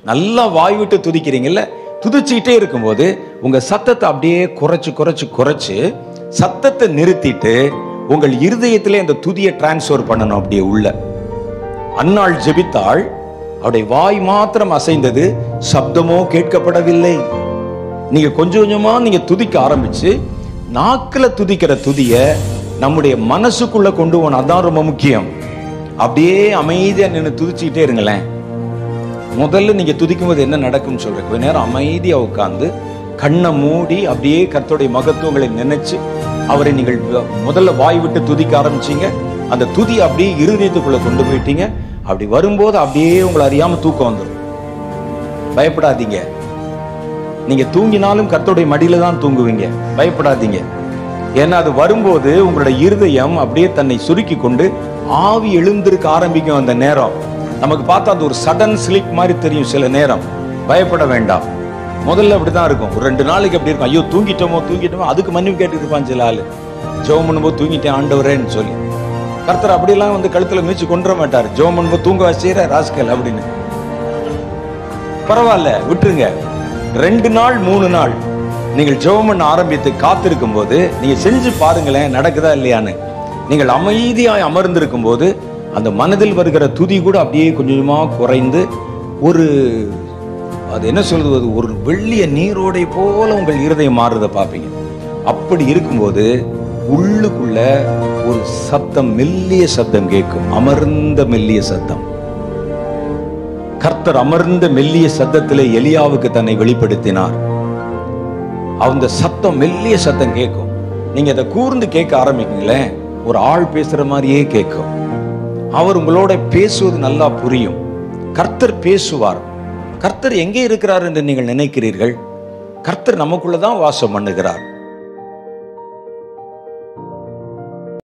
நல்லா வாய் விட்டு துதிக்கிறீங்கல்ல துதிச்சுக்கிட்டே இருக்கும்போது உங்க சத்தத்தை அப்படியே குறைச்சு குறைச்சு குறைச்சு சத்தத்தை நிறுத்திட்டு உங்கள் இருதயத்திலே அந்த துதியை டிரான்ஸ்ஃபர் பண்ணணும் அப்படியே உள்ள அன்னாள் ஜெபித்தாள் அவருடைய வாய் மாத்திரம் அசைந்தது சப்தமோ கேட்கப்படவில்லை நீங்க கொஞ்சம் கொஞ்சமா நீங்க துதிக்க ஆரம்பிச்சு நாக்குல துதிக்கிற துதிய நம்முடைய மனசுக்குள்ள கொண்டு போன அதான் ரொம்ப முக்கியம் அப்படியே அமைதியா நின்று துதிச்சுக்கிட்டே இருங்களேன் முதல்ல நீங்க துதிக்கும் போது என்ன நடக்கும்னு சொல்றேன் கொஞ்ச நேரம் அமைதியா உட்கார்ந்து கண்ணை மூடி அப்படியே கர்த்தருடைய மகத்துவங்களை நினைச்சு அவரை நீங்கள் வ- முதல்ல வாய் விட்டு துதிக்க ஆரம்பிச்சீங்க அந்த துதி அப்படியே இருதயத்துக்குள்ள கொண்டு போயிட்டீங்க அப்படி வரும்போது அப்படியே உங்களை அறியாம தூக்கம் வந்துடும் பயப்படாதீங்க நீங்க தூங்கினாலும் கர்த்தருடைய மடியில தான் தூங்குவீங்க பயப்படாதீங்க ஏன்னா அது வரும்போது உங்களுடைய இருதயம் அப்படியே தன்னை சுருக்கி கொண்டு ஆவி எழுந்திருக்க ஆரம்பிக்கும் அந்த நேரம் நமக்கு பார்த்தா அது ஒரு சடன் ஸ்லீப் மாதிரி தெரியும் சில நேரம் பயப்பட வேண்டாம் முதல்ல அப்படிதான் இருக்கும் ஒரு ரெண்டு நாளைக்கு அப்படி இருக்கும் ஐயோ தூங்கிட்டோமோ தூங்கிட்டோமோ அதுக்கு மன்னிப்பு கேட்டு இருப்பான் சில ஆளு ஜெபம் பண்ணும்போது தூங்கிட்டேன் ஆண்டவரேன்னு சொல்லி கர்த்தர் அப்படியெல்லாம் வந்து கழுத்துல மிதிச்சு கொண்டுற மாட்டார் ஜெபம் பண்ணும்போது தூங்க வச்சுற ராஸ்கல் அப்படின்னு பரவாயில்ல விட்டுருங்க ரெண்டு நாள் மூணு நாள் நீங்கள் ஜெபம் பண்ண ஆரம்பித்து காத்திருக்கும் போது நீங்க செஞ்சு பாருங்களேன் நடக்குதா இல்லையான்னு நீங்கள் அமைதியாய் அமர்ந்திருக்கும் போது அந்த மனதில் வருகிற துதி கூட அப்படியே கொஞ்சம் கொஞ்சமா குறைந்து ஒரு அது என்ன சொல்றது ஒரு வெள்ளிய நீரோடை போல உங்கள் இருதயம் மாறுறதை பார்ப்பீங்க அப்படி இருக்கும்போது உள்ளுக்குள்ள ஒரு சத்தம் மெல்லிய சத்தம் கேட்கும் அமர்ந்த மெல்லிய சத்தம் கர்த்தர் அமர்ந்த மெல்லிய சத்தத்திலே எலியாவுக்கு தன்னை வெளிப்படுத்தினார் அந்த சத்தம் மெல்லிய சத்தம் கேட்கும் நீங்க அதை கூர்ந்து கேட்க ஆரம்பிக்கீங்களேன் ஒரு ஆள் பேசுற மாதிரியே கேட்கும் அவர் உங்களோட பேசுவது நல்லா புரியும் கர்த்தர் பேசுவார் கர்த்தர் எங்கே இருக்கிறார் என்று நீங்கள் நினைக்கிறீர்கள் கர்த்தர் நமக்குள்ள தான் வாசம் பண்ணுகிறார்